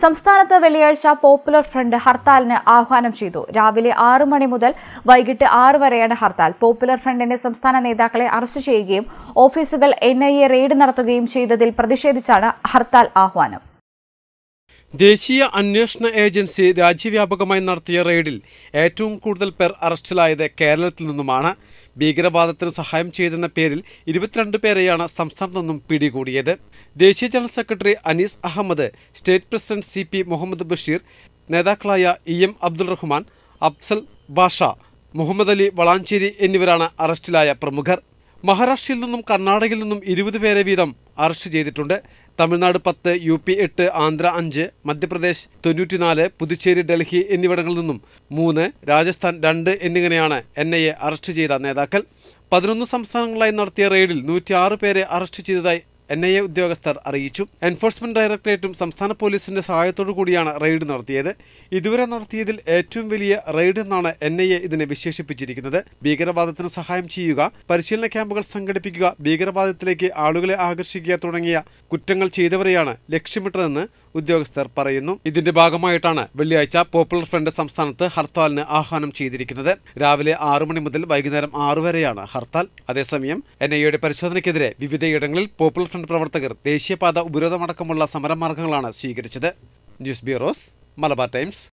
സംസ്ഥാനത്ത് വെള്ളിയാഴ്ച popular front ഹർത്താലിന് ആഹ്വാനം ചെയ്തു രാവിലെ ആറ് മണി മുതൽ വൈകിട്ട് ആറ് വരെയാണ് ഹർത്താൽ പോപ്പുലർ ഫ്രണ്ടിന്റെ സംസ്ഥാന നേതാക്കളെ അറസ്റ്റ് ചെയ്യുകയും ഓഫീസുകൾ എൻ ഐ എ റെയ്ഡ് നടത്തുകയും ചെയ്തതിൽ പ്രതിഷേധിച്ചാണ് ഹർത്താൽ ആഹ്വാനം ദേശീയ അന്വേഷണ ഏജൻസി രാജ്യവ്യാപകമായി നടത്തിയ റെയ്ഡിൽ ഏറ്റവും കൂടുതൽ പേർ അറസ്റ്റിലായത് കേരളത്തിൽ നിന്നുമാണ് ഭീകരവാദത്തിന് സഹായം ചെയ്തെന്ന പേരിൽ ഇരുപത്തിരണ്ട് പേരെയാണ് സംസ്ഥാനത്തു നിന്നും പിടികൂടിയത് ദേശീയ general secretary Anees Ahmed state president C P Muhammad Basheer നേതാക്കളായ ഇ എം അബ്ദുൾ റഹ്മാൻ അഫ്സൽ ബാഷ മുഹമ്മദ് അലി വളാഞ്ചേരി എന്നിവരാണ് അറസ്റ്റിലായ പ്രമുഖർ മഹാരാഷ്ട്രയിൽ നിന്നും കർണാടകയിൽ നിന്നും ഇരുപത് പേരെ വീതം അറസ്റ്റ് ചെയ്തിട്ടുണ്ട് തമിഴ്നാട് പത്ത് യു പി എട്ട് ആന്ധ്ര അഞ്ച് മധ്യപ്രദേശ് തൊണ്ണൂറ്റിനാല് പുതുച്ചേരി ഡൽഹി എന്നിവിടങ്ങളിൽ നിന്നും മൂന്ന് രാജസ്ഥാൻ രണ്ട് എന്നിങ്ങനെയാണ് എൻ ഐ എ അറസ്റ്റ് ചെയ്ത നേതാക്കൾ പതിനൊന്ന് സംസ്ഥാനങ്ങളായി നടത്തിയ റെയ്ഡിൽ നൂറ്റിയാറ് പേരെ അറസ്റ്റ് ചെയ്തതായി എൻ ഐ എ ഉദ്യോഗസ്ഥർ അറിയിച്ചു എൻഫോഴ്സ്മെന്റ് ഡയറക്ടറേറ്റും സംസ്ഥാന പോലീസിന്റെ സഹായത്തോടു കൂടിയാണ് റെയ്ഡ് നടത്തിയത് ഇതുവരെ നടത്തിയതിൽ ഏറ്റവും വലിയ റെയ്ഡ് എന്നാണ് എൻ ഐ എ ഇതിനെ വിശേഷിപ്പിച്ചിരിക്കുന്നത് ഭീകരവാദത്തിന് സഹായം ചെയ്യുക പരിശീലന ക്യാമ്പുകൾ സംഘടിപ്പിക്കുക ഭീകരവാദത്തിലേക്ക് ആളുകളെ ആകർഷിക്കുക തുടങ്ങിയ കുറ്റങ്ങൾ ചെയ്തവരെയാണ് ലക്ഷ്യമിട്ടതെന്ന് ഉദ്യോഗസ്ഥർ പറയുന്നു ഇതിന്റെ ഭാഗമായിട്ടാണ് വെള്ളിയാഴ്ച പോപ്പുലർ ഫ്രണ്ട് സംസ്ഥാനത്ത് ഹർത്താലിന് ആഹ്വാനം ചെയ്തിരിക്കുന്നത് രാവിലെ ആറു മണി മുതൽ വൈകുന്നേരം ആറു വരെയാണ് ഹർത്താൽ അതേസമയം എൻ ഐയുടെ പരിശോധനയ്ക്കെതിരെ വിവിധയിടങ്ങളിൽ പോപ്പുലർ ഫ്രണ്ട് പ്രവർത്തകർ ദേശീയപാത ഉപരോധമടക്കമുള്ള സമരമാർഗങ്ങളാണ് സ്വീകരിച്ചത് ന്യൂസ് ബ്യൂറോസ് മലബാർ ടൈംസ്